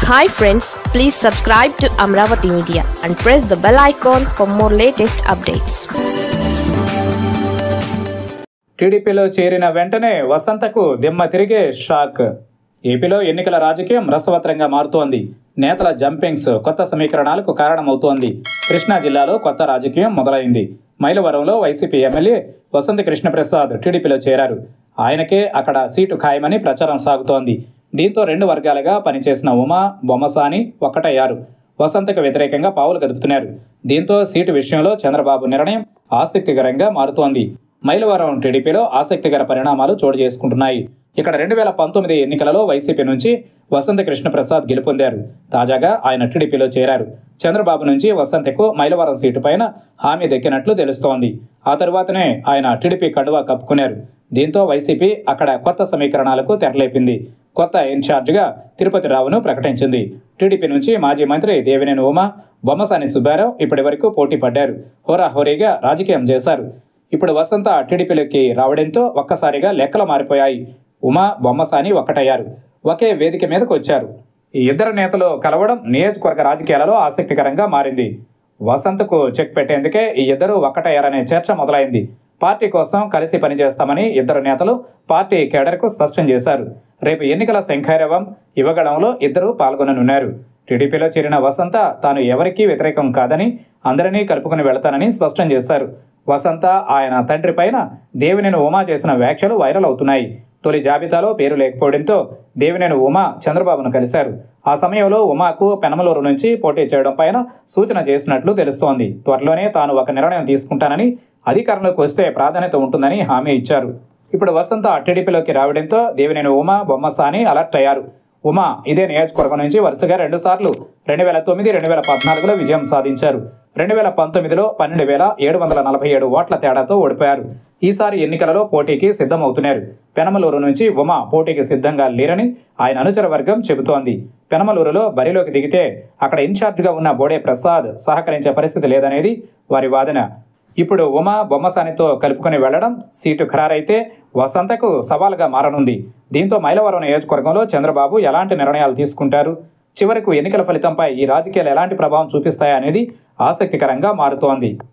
hi friends please subscribe to Amaravati media and press the bell icon for more latest updates టీడీపీలో చేరిన వెంటనే వసంతకు దిమ్మ తిరిగే షాక్ ఏపీలో ఎన్నికల రాజకీయం రసవత్రంగా మారుతోంది నేతల జంపింగ్స్ కొత్త సమీకరణాలకు కారణమవుతోంది కృష్ణా జిల్లాలో కొత్త రాజకీయం మొదలైంది మైలవరంలో వైసీపీ ఎమ్మెల్యే వసంత కృష్ణప్రసాద్ టీడీపీలో చేరారు ఆయనకే అక్కడ సీటు ఖాయమని ప్రచారం సాగుతోంది దీంతో రెండు వర్గాలుగా పనిచేసిన ఉమా బొమ్మసాని ఒక్కటయ్యారు వసంతకు వ్యతిరేకంగా పావులు కదుపుతున్నారు దీంతో సీటు విషయంలో చంద్రబాబు నిర్ణయం ఆసక్తికరంగా మారుతోంది మైలవరం టీడీపీలో ఆసక్తికర పరిణామాలు చోటు చేసుకుంటున్నాయి ఇక్కడ రెండు వేల పంతొమ్మిది ఎన్నికలలో వైసీపీ నుంచి వసంత కృష్ణప్రసాద్ గెలుపొందారు తాజాగా ఆయన టీడీపీలో చేరారు చంద్రబాబు నుంచి వసంతకు మైలవరం సీటు పైన హామీ దక్కినట్లు తెలుస్తోంది ఆ తరువాతనే ఆయన టీడీపీ కండువా కప్పుకున్నారు దీంతో వైసీపీ అక్కడ కొత్త సమీకరణాలకు తెరలేపింది కొత్త ఇన్ఛార్జిగా తిరుపతి రావును ప్రకటించింది టీడీపీ నుంచి మాజీ మంత్రి దేవినేని ఉమా బొమ్మసాని సుబ్బారావు ఇప్పటి వరకు పోటీ పడ్డారు హోరాహోరీగా రాజకీయం చేశారు ఇప్పుడు వసంత టీడీపీలోకి రావడంతో ఒక్కసారిగా లెక్కలు మారిపోయాయి ఉమా బొమ్మసాని ఒక్కటయ్యారు ఒకే వేదిక మీదకు వచ్చారు ఈ ఇద్దరు నేతలు కలవడం నియోజకవర్గ రాజకీయాలలో ఆసక్తికరంగా మారింది వసంతకు చెక్ పెట్టేందుకే ఈ ఇద్దరు ఒక్కటయ్యారనే చర్చ మొదలైంది పార్టీ కోసం కలిసి పనిచేస్తామని ఇద్దరు నేతలు పార్టీ కేడర్కు స్పష్టం చేశారు రేపు ఎన్నికల శంఖారవం ఇవ్వగడంలో ఇద్దరు పాల్గొననున్నారు టీడీపీలో చేరిన వసంత తాను ఎవరికీ వ్యతిరేకం కాదని అందరినీ కలుపుకుని వెళతానని స్పష్టం చేశారు వసంత ఆయన తండ్రి పైన దేవినేని ఉమా చేసిన వ్యాఖ్యలు వైరల్ అవుతున్నాయి తొలి జాబితాలో పేరు లేకపోవడంతో దేవినేని ఉమా చంద్రబాబును కలిశారు ఆ సమయంలో ఉమాకు పెనమలూరు నుంచి పోటీ చేయడం పైన సూచన చేసినట్లు తెలుస్తోంది త్వరలోనే తాను ఒక నిర్ణయం తీసుకుంటానని అధికారంలోకి వస్తే ప్రాధాన్యత ఉంటుందని హామీ ఇచ్చారు ఇప్పుడు వసంత టీడీపీలోకి రావడంతో దేవినేని ఉమా బొమ్మసాని అలర్ట్ అయ్యారు ఉమా ఇదే నియోజకవర్గం నుంచి వరుసగా రెండుసార్లు రెండు వేల తొమ్మిది రెండు వేల పద్నాలుగులో విజయం సాధించారు రెండు వేల పంతొమ్మిదిలో పన్నెండు వేల ఏడు వందల నలభై ఏడు ఓట్ల తేడాతో ఓడిపోయారు ఈసారి ఎన్నికలలో పోటీకి సిద్ధమవుతున్నారు పెనమలూరు నుంచి ఉమా పోటీకి సిద్ధంగా లేరని ఆయన అనుచర వర్గం చెబుతోంది పెనమలూరులో బరిలోకి దిగితే అక్కడ ఇన్ఛార్జిగా ఉన్న బోడే ప్రసాద్ సహకరించే పరిస్థితి లేదనేది వారి వాదన ఇప్పుడు ఉమా బొమ్మసానితో కలుపుకొని వెళ్లడం సీటు ఖరారైతే వసంతకు సవాల్గా మారనుంది దీంతో మైలవరం నియోజకవర్గంలో చంద్రబాబు ఎలాంటి నిర్ణయాలు తీసుకుంటారు చివరకు ఎన్నికల ఫలితంపై ఈ రాజకీయాలు ఎలాంటి ప్రభావం చూపిస్తాయనేది ఆసక్తికరంగా మారుతోంది